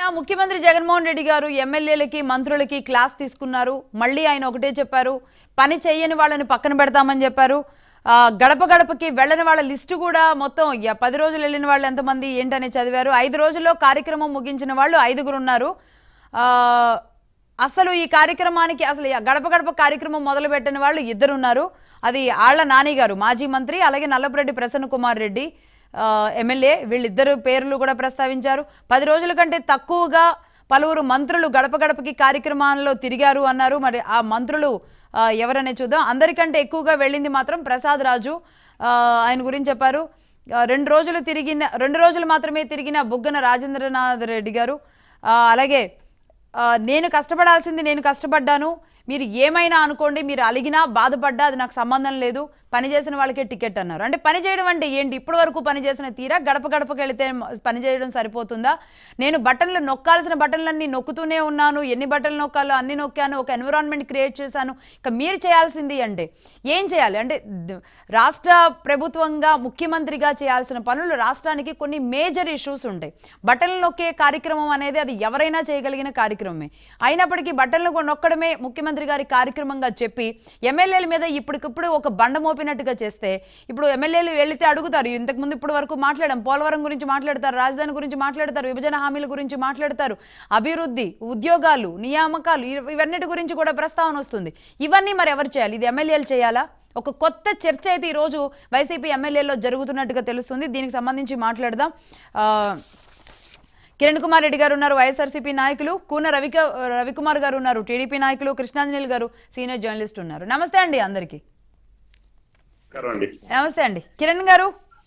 ముఖ్యమంత్రి జగన్మోహన్ రెడ్డి గారు ఎమ్మెల్యేలకి మంత్రులకి క్లాస్ తీసుకున్నారు మళ్ళీ ఆయన ఒకటే చెప్పారు పని చేయని వాళ్ళని పక్కన పెడతామని చెప్పారు ఆ, గడప గడపకి వెళ్ళని వాళ్ళ లిస్టు కూడా మొత్తం య- పది రోజులు వెళ్ళిన వాళ్ళు ఎంతమంది ఏంటని చదివారు ఐదు రోజుల్లో కార్యక్రమం ముగించిన వాళ్ళు ఐదుగురు ఉన్నారు ఆ, అసలు ఈ కార్యక్రమానికి అసలు ఈ గడప గడప కార్యక్రమం మొదలు పెట్టిన వాళ్ళు ఇద్దరు ఉన్నారు అది ఆళ్ల నాని గారు మాజీ మంత్రి అలాగే నల్లపురెడ్డి ప్రసన్న కుమార్ రెడ్డి ఆ, ఎమ్మెల్యే వీళ్ళిద్దరు పేర్లు కూడా ప్రస్తావించారు పది రోజుల కంటే తక్కువగా పలువురు మంత్రులు గడప గడపకి కార్యక్రమాల్లో తిరిగారు అన్నారు మరి ఆ మంత్రులు ఆ, ఎవరనే చూద్దాం అందరికంటే ఎక్కువగా వెళ్ళింది మాత్రం ప్రసాద్ రాజు ఆ, ఆయన గురించి చెప్పారు ఆ, రెండు రోజులు తిరిగిన రెండు రోజులు మాత్రమే తిరిగిన బుగ్గన రాజేంద్రనాథ్ రెడ్డి గారు ఆ, అలాగే ఆ, నేను కష్టపడాల్సింది నేను కష్టపడ్డాను మీరు ఏమైనా అనుకోండి మీరు అలిగినా బాధపడ్డా అది నాకు సంబంధం లేదు పని చేసిన వాళ్ళకే టికెట్ అన్నారు అంటే పని చేయడం అంటే ఏంటి ఇప్పటి వరకు పని చేసిన తీరా గడప గడపకి వెళితే మ- పని చేయడం సరిపోతుందా నేను బటన్లు నొక్కాల్సిన బటన్లన్నీ నొక్కుతూనే ఉన్నాను ఎన్ని బటన్లు నొక్కాలో అన్ని నొక్కాను ఒక ఎన్విరాన్మెంట్ క్రియేట్ చేశాను ఇక మీరు చేయాల్సింది అంటే ఏం చేయాలి అంటే ద- రాష్ట్ర ప్రభుత్వంగా ముఖ్యమంత్రిగా చేయాల్సిన పనులు రాష్ట్రానికి కొన్ని మేజర్ ఇష్యూస్ ఉంటాయి బటన్లు నొక్కే కార్యక్రమం అనేది అది ఎవరైనా చేయగలిగిన కార్యక్రమమే అయినప్పటికీ బటన్లు నొక్కడమే ముఖ్యమంత్రి గారి కార్యక్రమంగా చెప్పి ఎమ్మెల్యేల మీద ఇప్పటికిప్పుడు ఒక బండ మోపినట్టుగా చేస్తే ఇప్పుడు ఎమ్మెల్యేలు వెళితే అడుగుతారు ఇంతకుముందు ఇప్పుడు వరకు మాట్లాడాం పోలవరం గురించి మాట్లాడతారు రాజధాని గురించి మాట్లాడతారు విభజన హామీల గురించి మాట్లాడతారు అభివృద్ధి ఉద్యోగాలు నియామకాలు ఇవ- ఇవన్నిటి గురించి కూడా ప్రస్తావన వస్తుంది ఇవన్నీ మరి ఎవరు చేయాలి ఇది ఎమ్మెల్యేలు చేయాలా ఒక కొత్త చర్చ అయితే ఈరోజు వైసీపీ ఎమ్మెల్యేలో జరుగుతున్నట్టుగా తెలుస్తుంది దీనికి సంబంధించి మాట్లాడదాం ఆ, కిరణ్ కుమార్ రెడ్డి గారు ఉన్నారు వైఎస్ఆర్సీపీ నాయకులు కూన రవిక రవికుమార్ గారు ఉన్నారు టీడీపీ నాయకులు కృష్ణాంజనేయులు గారు సీనియర్ జర్నలిస్ట్ ఉన్నారు నమస్తే అండి అందరికీ నమస్కారం అండి నమస్తే అండి కిరణ్ గారు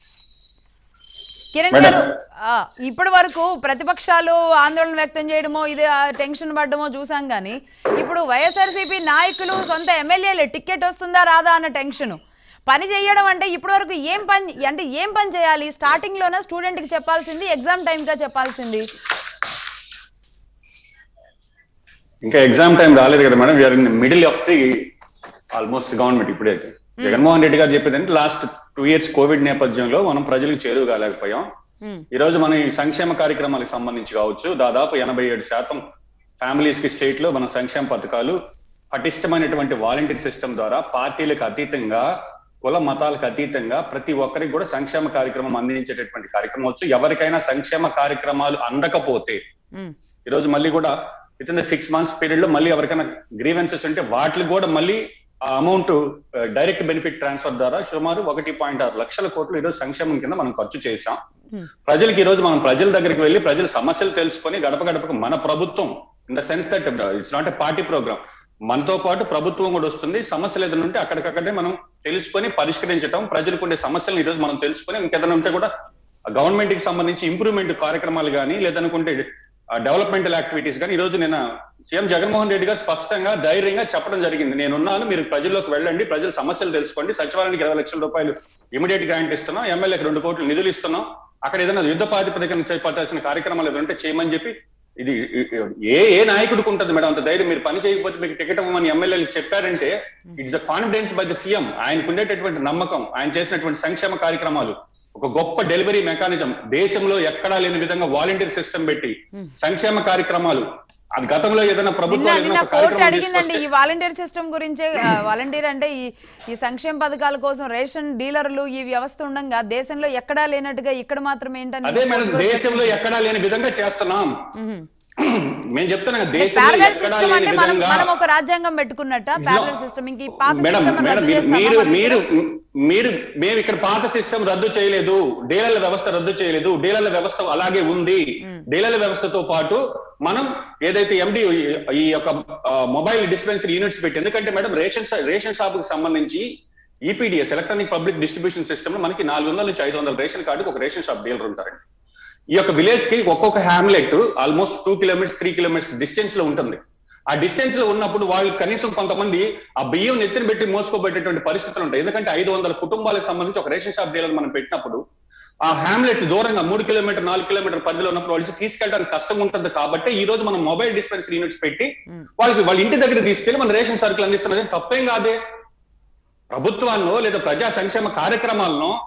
కిరణ్ మేడం. గారు ఆ, ఇప్పటి వరకు ప్రతిపక్షాలు ఆందోళన వ్యక్తం చేయడమో ఇది ఆ, టెన్షన్ పడ్డమో చూసాం కానీ ఇప్పుడు వైఎస్ఆర్సీపీ నాయకులు సొంత ఎమ్మెల్యేలే టికెట్ వస్తుందా రాదా అన్న టెన్షన్ పని చేయడం అంటే ఇప్పటి వరకు ఏం పని అంటే ఏం పని చేయాలి స్టార్టింగ్ లోనే స్టూడెంట్ కి చెప్పాల్సింది ఎగ్జామ్ టైం గా చెప్పాల్సింది ఇంకా ఎగ్జామ్ టైం రాలేదు కదా madam we're in middle of the almost government ఇప్పుడైతే జగన్మోహన్ రెడ్డి గారు చెప్పేది అంటే లాస్ట్ టూ ఇయర్స్ కోవిడ్ నేపథ్యంలో మనం ప్రజలకు చేరువ కాలేకపోయాం ఉమ్, ఈ రోజు మన ఈ సంక్షేమ కార్యక్రమాలకు సంబంధించి కావచ్చు దాదాపు ఎనభై ఏడు శాతం ఫ్యామిలీస్ కి స్టేట్ లో మన సంక్షేమ పథకాలు పటిష్టమైనటువంటి వాలంటీర్ సిస్టమ్ ద్వారా పార్టీలకు అతీతంగా కుల మతాలకు అతీతంగా ప్రతి ఒక్కరికి కూడా సంక్షేమ కార్యక్రమం అందించేటటువంటి కార్యక్రమం వచ్చు ఎవరికైనా సంక్షేమ కార్యక్రమాలు అందకపోతే ఉమ్, ఈ రోజు మళ్ళీ కూడా with in the six months period లో మళ్ళీ ఎవరికైనా గ్రీవెన్సెస్ ఉంటే వాటికి కూడా మళ్ళీ ఆ అమౌంట్ డైరెక్ట్ బెనిఫిట్ ట్రాన్స్ఫర్ ద్వారా సుమారు ఒకటి పాయింట్ ఆరు లక్షల కోట్లు ఈరోజు సంక్షేమం కింద మనం ఖర్చు చేశాం Hmm. ప్రజలకి ఈ రోజు మనం ప్రజల దగ్గరికి వెళ్ళి ప్రజల సమస్యలు తెలుసుకొని గడప గడపకు మన ప్రభుత్వం in the sense that it's not a party program మనతో పాటు ప్రభుత్వం కూడా వస్తుంది సమస్యలు ఏదైనా ఉంటే అక్కడికక్కడే మనం తెలుసుకొని పరిష్కరించడం ప్రజలకు ఉండే సమస్యలను ఈ రోజు మనం తెలుసుకొని ఇంకేదైనా ఉంటే కూడా గవర్నమెంట్ కి సంబంధించి ఇంప్రూవ్మెంట్ కార్యక్రమాలు కానీ లేదనుకుంటే డెవలప్మెంటల్ యాక్టివిటీస్ కానీ ఈ రోజు నేను సీఎం జగన్మోహన్ రెడ్డి గారు స్పష్టంగా ధైర్యంగా చెప్పడం జరిగింది నేనున్నాను మీరు ప్రజల్లోకి వెళ్ళండి ప్రజల సమస్యలు తెలుసుకోండి సచివాలయానికి ఇరవై లక్షల రూపాయలు ఇమీడియట్ గ్రాంట్ ఇస్తున్నాం ఎమ్మెల్యేకి రెండు కోట్లు నిధులు ఇస్తున్నాం అక్కడ ఏదైనా యుద్ధ ప్రాతిపదికన చేపట్టాల్సిన కార్యక్రమాలు ఏదైనా ఉంటే చేయమని చెప్పి ఇది ఏ ఏ నాయకుడికి ఉంటుంది మేడం అంత ధైర్యం మీరు పని చేయకపోతే మీకు టికెట్ ఇవ్వమని ఎమ్మెల్యేలు చెప్పారంటే it's a confidence by the CM ఆయనకు ఉండేటటువంటి నమ్మకం ఆయన చేసినటువంటి సంక్షేమ కార్యక్రమాలు ఒక గొప్ప డెలివరీ మెకానిజం దేశంలో ఎక్కడా లేని విధంగా వాలంటీర్ సిస్టమ్ పెట్టి సంక్షేమ కార్యక్రమాలు అది గతంలో ఏదైనా నిన్న ప్రభుత్వం నిన్న ఏదైనా ఒక కోర్టు కార్యక్రమం అడిగిందండి తీసుకొస్తే ఈ వాలంటీర్ సిస్టమ్ గురించే ఆ, వాలంటీర్ అంటే ఈ ఈ సంక్షేమ పథకాల కోసం రేషన్ డీలర్లు ఈ వ్యవస్థ ఉండగా దేశంలో ఎక్కడా లేనట్టుగా ఇక్కడ మాత్రం ఏంటని అదే మేడం కోర్టు కూడా దేశంలో ఎక్కడా లేని విధంగా చేస్తున్నాం మ్మ్. మేము చెప్తున్నా దేశంలో ప్యారలల్ ఎక్కడా సిస్టమ్ లేని అంటే మనం విధంగా మనం ఒక రాజ్యాంగం పెట్టుకున్నట్ట ప్యారలల్ సిస్టమ్ ఇంక ఈ పాత మేడం సిస్టమ్ మేడం రద్దు మీరు- చేస్తామా మీరు మరి? మీరు మీరు మేము ఇక్కడ పాత సిస్టమ్ రద్దు చేయలేదు డీలర్ల వ్యవస్థ రద్దు చేయలేదు డీలర్ల వ్యవస్థ అలాగే ఉంది డీలర్ల వ్యవస్థతో పాటు మనం ఏదైతే ఎండి ఈ యొక్క మొబైల్ డిస్పెన్సరీ యూనిట్స్ పెట్టి ఎందుకంటే మేడం రేషన్ షా- రేషన్ షాప్ కి సంబంధించి EPDS electronic public distribution system లో మనకి నాలుగు వందల నుంచి ఐదు వందల రేషన్ కార్డుకి ఒక రేషన్ షాప్ డీలర్ ఉంటారండి ఈ యొక్క విలేజ్ కి ఒక్కొక్క hamlet almost two kilometres three kilometres distance లో ఉంటుంది ఆ డిస్టెన్స్ లో ఉన్నప్పుడు వాళ్ళు కనీసం కొంతమంది ఆ బియ్యం నెత్తిన పెట్టి మోసుకోబెట్టేటువంటి పరిస్థితులు ఉంటాయి ఎందుకంటే ఐదు వందల కుటుంబాలకు సంబంధించి ఒక రేషన్ షాప్ డీలర్ మనం పెట్టినప్పుడు ఆ హ్యామ్లెట్స్ దూరంగా మూడు కిలోమీటర్ నాలుగు కిలోమీటర్ పరిధిలో ఉన్నప్పుడు వాళ్ళు తీసుకెళ్ళడానికి కష్టం ఉంటుంది కాబట్టి ఈ రోజు మనం మొబైల్ డిస్పెన్సరీ యూనిట్స్ పెట్టి వాళ్ళకి వాళ్ళ ఇంటి దగ్గర తీసుకెళ్లి మన రేషన్ సరుకులు అందిస్తున్నది తప్పేం కాదే ప్రభుత్వాల్లో లేదా ప్రజా సంక్షేమ కార్యక్రమాలను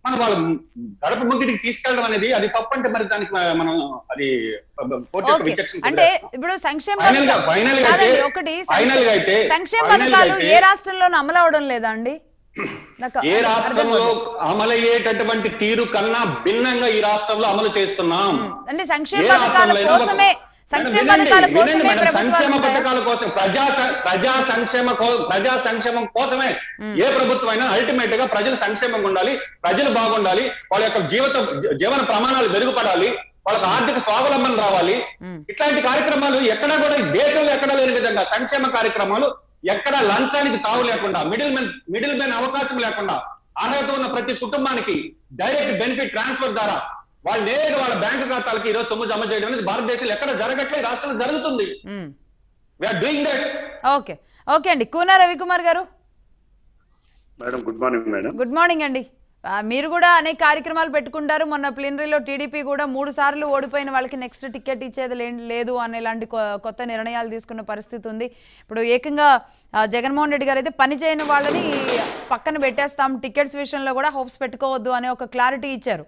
మనం వాళ్ళ గడప ముగ్గురికి తీసుకెళ్ళడం అనేది అది తప్పంటే మరి దానికి మనం అది కోర్టు యొక్క ఓకే విచక్షణ అంటే కుదరదు. ఇప్పుడు సంక్షేమ Final గా- పథకాలు- final గా కాదండి, అయితే- ఒకటి final గా అయితే- సంక్షేమ final గా పథకాలు అయితే- ఏ రాష్ట్రంలోనూ అమలు అవడం లేదా అండి నాకు ఏ అర్థం రాష్ట్రంలో కాదు. అమలయ్యేటటువంటి తీరు కన్నా భిన్నంగా ఈ రాష్ట్రంలో అమలు చేస్తున్నాం అంటే సంక్షేమ ఏ పథకాల రాష్ట్రంలో అయినా ఒక- కోసమే మేడం, సంక్షేమ వినండి, పథకాల వినండి కోసమే మేడం, సంక్షేమ ప్రభుత్వాలు ఉంటాయా? పథకాల కోసం ప్రజా స- ప్రజా సంక్షేమ కో- ప్రజా సంక్షేమం కోసమే ఏ ప్రభుత్వం అయినా అల్టిమేట్ గా ప్రజలు సంక్షేమంగా ఉండాలి ప్రజలు బాగుండాలి వాళ్ళ యొక్క జీవిత జీ- జీవన ప్రమాణాలు మెరుగుపడాలి వాళ్ళకి ఆర్థిక స్వావలంబన రావాలి మ్మ్. ఇట్లాంటి కార్యక్రమాలు ఎక్కడా కూడా ఈ దేశంలో ఎక్కడా లేని విధంగా సంక్షేమ కార్యక్రమాలు ఎక్కడ లంచానికి తావు లేకుండా మిడిల్ మెన్ మిడిల్ మెన్ అవకాశం లేకుండా అర్హత ఉన్న ప్రతి కుటుంబానికి డైరెక్ట్ బెనిఫిట్ ట్రాన్స్ఫర్ ద్వారా వాళ్ళు నేరుగా వాళ్ళ బ్యాంకు ఖాతాలకి ఈరోజు సొమ్ము జమ చేయడం అనేది భారతదేశంలో ఎక్కడ జరగట్లేదు రాష్ట్రంలో జరుగుతుంది hmm. We're doing that okay okay అండి కూనా రవికుమార్ గారు madam good morning madam good morning అండి ఆ, మీరు కూడా అనేక కార్యక్రమాలు పెట్టుకుంటారు మొన్న ప్లీనరీలో టీడీపీ కూడా మూడు సార్లు ఓడిపోయిన వాళ్ళకి నెక్స్ట్ టికెట్ ఇచ్చేది లే- లేదు అనేలాంటి కొ- కొత్త నిర్ణయాలు తీసుకున్న పరిస్థితి ఉంది ఇప్పుడు ఏకంగా ఆ, జగన్మోహన్ రెడ్డి గారు అయితే పని చేయని వాళ్ళని పక్కన పెట్టేస్తాం టికెట్స్ విషయంలో కూడా హోప్స్ పెట్టుకోవద్దు అనే ఒక క్లారిటీ ఇచ్చారు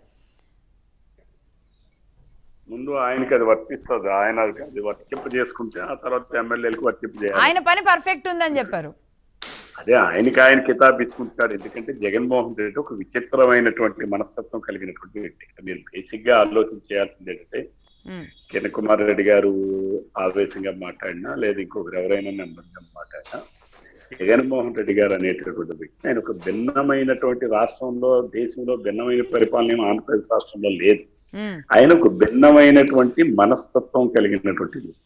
ముందు ఆయనకి అది వర్తిస్తుంది ఆయన అది వర్తింపు చేసుకుంటే ఆ తర్వాత ఎమ్మెల్యేలకు వర్తింపు చేయాలి ఆయన పని పర్ఫెక్ట్ ఉందని చెప్పారు అదే ఆయనకి ఆయన కితాబ్ ఇచ్చుకుంటాడు ఎందుకంటే జగన్మోహన్ రెడ్డి ఒక విచిత్రమైనటువంటి మనస్తత్వం కలిగినటువంటి వ్యక్తి మీరు బేసిక్ గా ఆలోచన చేయాల్సింది ఏంటంటే ఉమ్, కిరణ్ కుమార్ రెడ్డి గారు ఆవేశంగా మాట్లాడినా లేదా ఇంకొకరు ఎవరైనా నెమ్మదిగా మాట్లాడినా జగన్మోహన్ రెడ్డి గారు అనేటటువంటి వ్యక్తి ఆయన ఒక భిన్నమైనటువంటి రాష్ట్రంలో దేశంలో భిన్నమైన పరిపాలన ఏం ఆంధ్రప్రదేశ్ రాష్ట్రంలో లేదు ఉమ్, ఆయన ఒక భిన్నమైనటువంటి మనస్తత్వం కలిగినటువంటి వ్యక్తి.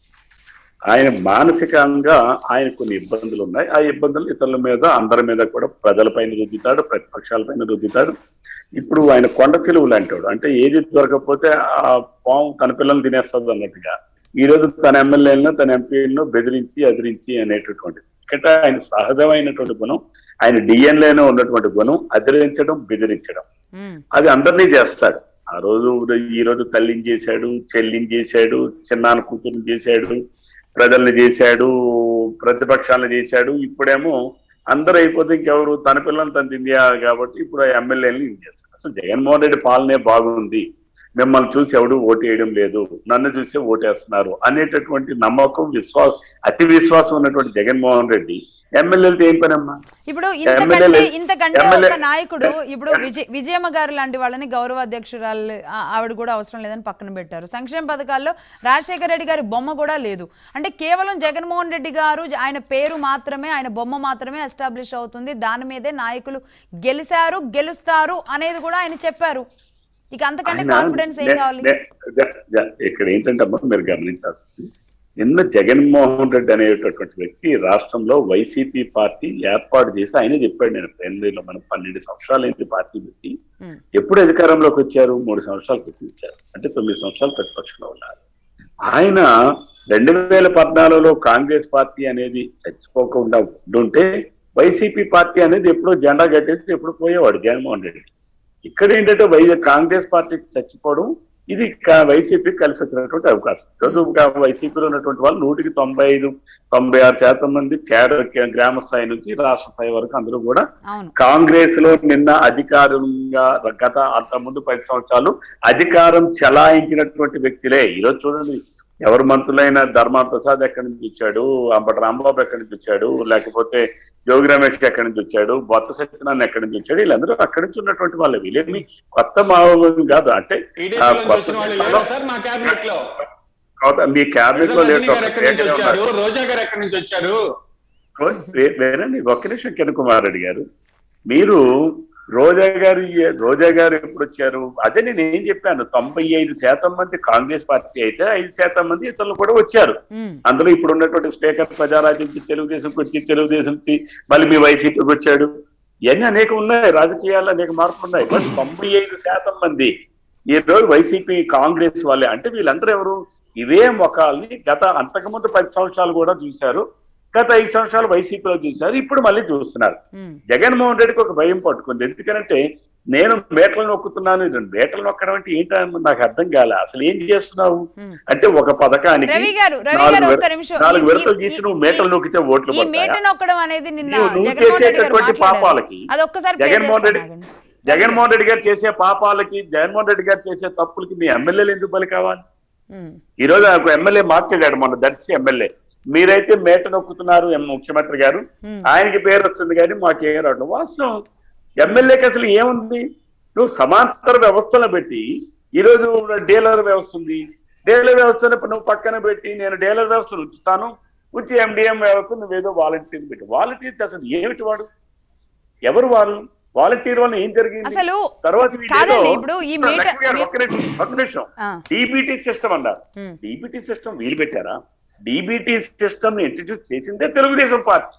ఆయన మానసికంగా ఆయన కొన్ని ఇబ్బందులు ఉన్నాయి ఆ ఇబ్బందులు ఇతరుల మీద అందరి మీద కూడా ప్రజలపైన రుద్దుతాడు ప్రతిపక్షాలపైన రుద్దుతాడు ఇప్పుడు ఆయన కొండ చెలువులు అంటాడు అంటే ఏది దొరకకపోతే ఆ పాము తన పిల్లల్ని తినేస్తుంది అన్నట్టుగా ఈ రోజు తన ఎమ్మెల్యేలను తన ఎంపీలను బెదిరించి ఎదిరించి అనేటటువంటిది ఇక్కడ ఆయన సహజమైనటువంటి గుణం ఆయన డిఎన్ఏలో ఉన్నటువంటి గుణం అదిరించడం బెదిరించడం ఉమ్, అది అందరినీ చేస్తాడు ఆ రోజు ఈ రోజు తల్లిని చేశాడు చెల్లిని చేశాడు చిన్నాన్న కూతురుని చేశాడు ప్రజల్ని చేశాడు ప్రతిపక్షాలను చేశాడు ఇప్పుడేమో అందరూ అయిపోతే ఇంకెవరు తన పిల్లల్ని తను తిందియాలి కాబట్టి ఇప్పుడు ఆ ఎమ్మెల్యేలని ఇది చేస్తాడు అసలు జగన్మోహన్ రెడ్డి పాలనే బాగుంది మిమ్మల్ని చూసి ఎవడు ఓటు వేయడం లేదు నన్ను చూసి ఓటేస్తున్నారు అనేటటువంటి నమ్మకం విశ్వాసం అతి విశ్వాసం ఉన్నటువంటి జగన్మోహన్ రెడ్డి ఎమ్మెల్యేలతో ఏం పనమ్మా ఇప్పుడు ఇంతకంటే ఎమ్మెల్యేలు- ఇంతకంటే ఎమ్మెల్యే- ఒక నాయకుడు ఇప్పుడు విజయ విజయమ్మ గారు లాంటి వాళ్ళని గౌరవ అధ్యక్షురాలు ఆ- ఆవిడ కూడా అవసరం లేదని పక్కన పెట్టారు సంక్షేమ పథకాల్లో రాజశేఖర రెడ్డి గారి బొమ్మ కూడా లేదు అంటే కేవలం జగన్మోహన్ రెడ్డి గారు జ- ఆయన పేరు మాత్రమే ఆయన బొమ్మ మాత్రమే ఎస్టాబ్లిష్ అవుతుంది దాని మీదే నాయకులు గెలిచారు గెలుస్తారు అనేది కూడా ఆయన చెప్పారు ఇక అంతకంటే ఆయన కాన్ఫిడెన్స్ ఏం నే- కావాలి నే- జ- జ- ఇక్కడ ఏంటంటే అమ్మా మీరు గమనించాల్సింది నిన్న జగన్మోహన్ రెడ్డి అనేటటువంటి వ్యక్తి రాష్ట్రంలో వైసీపీ పార్టీ ఏర్పాటు చేసి ఆయన చెప్పాడు నేను ప్రైమరీలో మనం పన్నెండు సంవత్సరాలు అయింది పార్టీ పెట్టి ఉమ్, ఎప్పుడు అధికారంలోకి వచ్చారు మూడు సంవత్సరాలు పెట్టి వచ్చారు అంటే తొమ్మిది సంవత్సరాలు ప్రతిపక్షంలో ఉన్నారు ఆయన రెండు వేల పద్నాలుగులో కాంగ్రెస్ పార్టీ అనేది చచ్చిపోకుండా ఉండుంటే వైసీపీ పార్టీ అనేది ఎప్పుడో జెండా కట్టేసి ఎప్పుడు పోయేవాడు జగన్మోహన్ రెడ్డి ఇక్కడ ఏంటంటే వై కాంగ్రెస్ పార్టీ చచ్చిపోవడం ఇది క- వైసీపీ కలిసి వచ్చినటువంటి అవకాశం ఈరోజు గా- వైసీపీలో ఉన్నటువంటి వాళ్ళు నూటికి తొంభై ఐదు తొంభై ఆరు శాతం మంది కేడర్ గ్రామ స్థాయి నుంచి రాష్ట్ర స్థాయి వరకు అందరూ కూడా అవును కాంగ్రెస్ లో నిన్న అధికారంగా గత అంత ముందు పది సంవత్సరాలు అధికారం చలాయించినటువంటి వ్యక్తులే ఈరోజు చూడండి ఎవరు మంత్రులైన ధర్మాన ప్రసాద్ ఎక్కడి నుంచి వచ్చాడు అంబటి రాంబాబు ఎక్కడి నుంచి వచ్చాడు లేకపోతే జోగి రమేష్ ఎక్కడి నుంచి వచ్చాడు బొత్స సత్యనారాయణ ఎక్కడి నుంచి వచ్చాడు వీళ్ళందరూ అక్కడి నుంచి ఉన్నటువంటి వాళ్ళు వీళ్ళేమి కొత్త మావోవాదం కాదు అంటే టీడీపీ ఆ, నుంచి కొత్త వచ్చిన వాళ్ళు లేరా సార్ మా క్యాబినెట్ లో కొత్త- మీ క్యాబినెట్ లో రజనీ లేదు గారు ఎక్కడి నుంచి వచ్చారు రోజా గారు ఎక్కడి నుంచి వచ్చారు వే- వేరండి ఒక్క నిమిషం కిరణ్ కుమార్ రెడ్డి గారు మీరు రోజా గారు ఏ- రోజా గారు ఎప్పుడు వచ్చారు అదే నేను ఏం చెప్పాను తొంభై ఐదు శాతం మంది కాంగ్రెస్ పార్టీ అయితే ఐదు శాతం మంది ఇతరులు కూడా వచ్చారు ఉమ్, అందులో ఇప్పుడు ఉన్నటువంటి స్పీకర్ ప్రజారాజ్యం నుంచి తెలుగుదేశంకి వచ్చి తెలుగుదేశం నుంచి మళ్ళీ మీ వైసీపీకి వచ్చాడు ఇవన్నీ అనేక ఉన్నాయి రాజకీయాల్లో అనేక మార్పులు ఉన్నాయి బట్ తొంభై ఐదు శాతం మంది ఈ రోజు వైసీపీ కాంగ్రెస్ వాళ్ళే అంటే వీళ్ళందరూ ఎవరు ఇవే మొఖాల్ని గత అంతకుముందు పది సంవత్సరాలు కూడా చూశారు గత ఐదు సంవత్సరాలు వైసీపీలో చూశారు ఇప్పుడు మళ్ళీ చూస్తున్నారు ఉమ్, జగన్మోహన్ రెడ్డికి ఒక భయం పట్టుకుంది ఎందుకంటే నేను మేటలు నొక్కుతున్నాను ఇది మేటలు నొక్కడం అంటే ఏంటని నాకు అర్థం కాలే అసలు ఏం చేస్తున్నావు ఉమ్. అంటే ఒక పథకానికి రవి గారు రవి నాలుగు గారు విడ- ఒక్క నిమిషం నాలుగు ఈ- విడతలు ఈ- గీసి ఈ- నువ్వు మేటలు నొక్కితే ఓట్లు ఈ పడతాయా? మేట నొక్కడం అనేది నిన్న నువ్వు- నువ్వు జగన్మోహన్ రెడ్డి గారు చేసేటటువంటి మాట్లాడారు పాపాలకి అది ఒక్కసారి play జగన్మోహన్ చేస్తాను రెడ్డి ఆగండి. జగన్మోహన్ రెడ్డి గారు చేసే పాపాలకి జగన్మోహన్ రెడ్డి గారు చేసే తప్పులకి మీ ఎమ్మెల్యేలు ఎందుకు బలి కావాలి ఉమ్, ఈ రోజు ఒక ఎమ్మెల్యే మాట్లాడాడు మొన్న దర్శి ఎమ్మెల్యే మీరైతే మేట నొక్కుతున్నారు ఎం- ముఖ్యమంత్రి గారు Hmm. ఆయనకి పేరు వస్తుంది కానీ మాకేం రావట్లేదు వాస్తవం ఎమ్మెల్యేకి అసలు ఏముంది నువ్వు సమాంతర వ్యవస్థను పెట్టి ఈ రోజు డీలర్ వ్యవస్థ ఉంది డీలర్ వ్యవస్థను ఇప్పుడు నువ్వు పక్కన పెట్టి నేను డీలర్ వ్యవస్థను ఉంచుతాను ఉంచి ఎండిఎం వ్యవస్థ నువ్వేదో వాలంటీర్ పెట్టి వాలంటీర్ అసలు ఏమిటి వాడు ఎవరు వాళ్ళు వాలంటీర్ వల్ల ఏం జరిగింది అసలు తర్వాత వీళ్ళేదో- కాదండి, ఇప్పుడు ఈ మీట- లక్ష్మి గారు, ఒక్క నిమిషం ఒక్క నిమిషం ఆ, డీబీటీ సిస్టమ్ అన్నారు ఉమ్, డీబీటీ సిస్టమ్ వీలు పెట్టారా డీబీటీ సిస్టమ్ ని ఇంట్రడ్యూస్ చేసిందే తెలుగుదేశం పార్టీ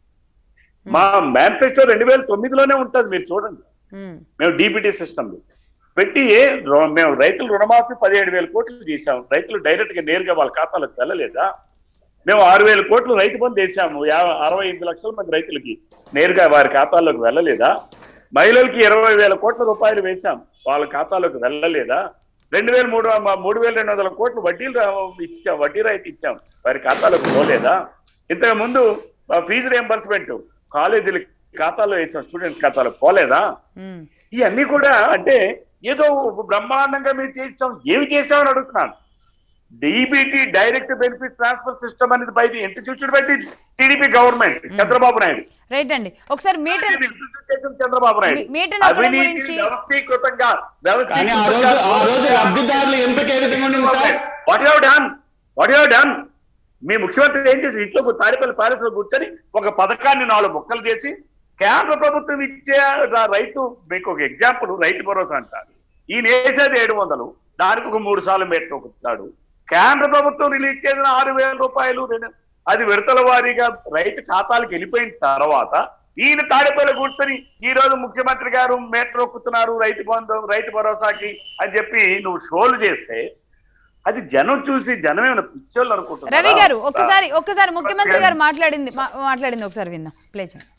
మా మేనిఫెస్టో రెండు వేల తొమ్మిదిలోనే ఉంటుంది మీరు చూడండి ఉమ్, మేము డీబీటీ సిస్టమ్ పెట్టి రు- మేము రైతులు రుణమాఫీ పదిహేడు వేల కోట్లు చేశాం రైతులు డైరెక్ట్ గా నేరుగా వాళ్ళ ఖాతాలకు వెళ్ళలేదా మేము ఆరు వేల కోట్లు రైతు బంధు వేసాము యా- అరవై ఎనిమిది లక్షల మంది రైతులకి నేరుగా వారి ఖాతాల్లోకి వెళ్ళలేదా మహిళలకి ఇరవై వేల కోట్ల రూపాయలు వేశాం వాళ్ళ ఖాతాలోకి వెళ్ళలేదా రెండు వేల మూడు వ- మూడు వేల రెండు వందల కోట్లు వడ్డీలు రా- ఇచ్చాం వడ్డీ రైతు ఇచ్చాం వారి ఖాతాలోకి పోలేదా ఇంతకు ముందు ఆ, ఫీజు రియంబర్స్మెంట్ కాలేజీల ఖాతాలో వేసాం స్టూడెంట్స్ ఖాతాలో పోలేదా ఉమ్. ఇవన్నీ కూడా అంటే ఏదో బ్రహ్మాండంగా మీరు చేసాం ఏమి చేసామని అడుగుతున్నాను DBT direct benefit transfer system అనేది బయట introduced by TDP government Chandrababu Naidu right అండి ఒకసారి మీటర్ ఇంట్రడ్యూస్ చేసిన చంద్రబాబు నాయుడు మీ- మీటన్ అక్కడ అవినీతి గురించి- వ్యవస్థీకృతంగా కానీ ఆ రోజు ఆ రోజు లబ్ధిదారుల ఎంపిక ఏ విధంగా ఉంటుంది sir what you done what you done మీ ముఖ్యమంత్రి ఏం చేసి ఇంట్లో తాడిపల్లి ప్యాలెస్ లో కూర్చొని ఒక పథకాన్ని నాలుగు ముక్కలు చేసి కేంద్ర ప్రభుత్వం ఇచ్చే ర- రైతు మీకు ఒక ఎగ్జాంపుల్ రైతు భరోసా అంటారు ఈయన వేసేది ఏడు వందలు దానికి ఒక మూడు సార్లు మేట నొక్కుతాడు కేంద్ర ప్రభుత్వం రిలీజ్ చేసిన ఆరు వేల రూపాయలు రెండు- అది విడతల వారీగా రైతు ఖాతాలకు వెళ్ళిపోయిన తర్వాత ఈయన తాడిపల్లి కూర్చొని ఈ రోజు ముఖ్యమంత్రి గారు మేట నొక్కుతున్నారు రైతు బంధు రైతు భరోసాకి అని చెప్పి నువ్వు షోలు చేస్తే అది జనం చూసి జనం ఏమైనా పిచ్చోళ్ళు అనుకుంటున్నారా? రవి గారు ఒక్కసారి ఒక్కసారి ముఖ్యమంత్రి గారు మాట్లాడింది మా- మాట్లాడింది ఒకసారి విందాం ప్లే చేయండి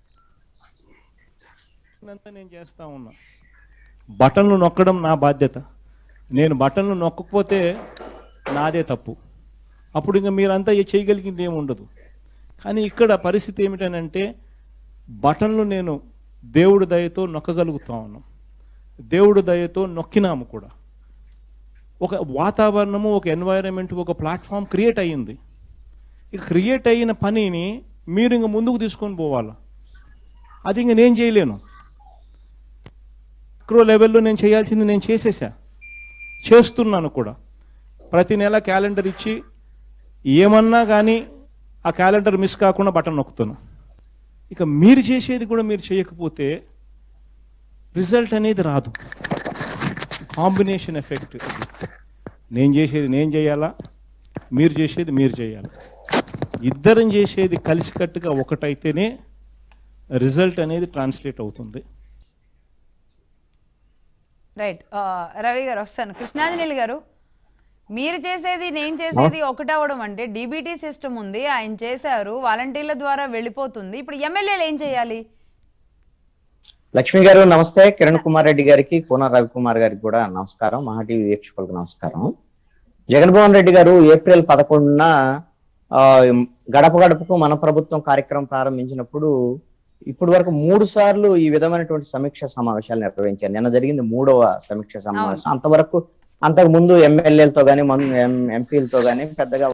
అంతా నేను చేస్తా ఉన్నా బటన్లు నొక్కడం నా బాధ్యత నేను బటన్లు నొక్కకపోతే నాదే తప్పు అప్పుడు ఇంకా మీరంతా ఏ చేయగలిగింది ఏమి ఉండదు కానీ ఇక్కడ పరిస్థితి ఏమిటనంటే బటన్లు నేను దేవుడి దయతో నొక్కగలుగుతా ఉన్నాం దేవుడి దయతో నొక్కినాము కూడా ఒక వాతావరణము ఒక ఎన్వైరన్మెంట్ ఒక ప్లాట్ఫామ్ క్రియేట్ అయ్యింది ఇక క్రియేట్ అయిన పనిని మీరు ఇంక ముందుకు తీసుకొని పోవాలా అది ఇంక నేను చేయలేను మైక్రో లెవెల్లో నేను చేయాల్సింది నేను చేసేసా చేస్తున్నాను కూడా ప్రతి నెల క్యాలెండర్ ఇచ్చి ఏమన్నా కానీ ఆ క్యాలెండర్ మిస్ కాకుండా బటన్ నొక్కుతున్నా ఇక మీరు చేసేది కూడా మీరు చేయకపోతే రిజల్ట్ అనేది రాదు కాంబినేషన్ ఎఫెక్ట్ ఇది నేను చేసేది నేను చేయాలా మీరు చేసేది మీరు చేయాలి ఇద్దరం చేసేది కలిసికట్టుగా ఒకటైతేనే రిజల్ట్ అనేది ట్రాన్స్లేట్ అవుతుంది రైట్ ఆ, రవి గారు వస్తాను కృష్ణాంజనేయులు గారు మీరు చేసేది నేను చేసేది ఒకటవడం అంటే డీబీటీ సిస్టమ్ ఉంది ఆయన చేశారు వాలంటీర్ల ద్వారా వెళ్ళిపోతుంది ఇప్పుడు ఎమ్మెల్యేలు ఏం చేయాలి లక్ష్మి గారు నమస్తే కిరణ్ కుమార్ రెడ్డి గారికి కోన రవికుమార్ గారికి కూడా నమస్కారం మహా టీవీ వీక్షకులకు నమస్కారం జగన్మోహన్ రెడ్డి గారు ఏప్రిల్ పదకొండున ఆ, గడప గడపకు మన ప్రభుత్వం కార్యక్రమం ప్రారంభించినప్పుడు ఇప్పటి వరకు మూడు సార్లు ఈ విధమైనటువంటి సమీక్ష సమావేశాలు నిర్వహించారు నిన్న జరిగింది మూడవ సమీక్ష సమావేశం అంతవరకు అంతకు ముందు ఎమ్మెల్యేలతో గానీ ఎంపీలతో గానీ పెద్దగా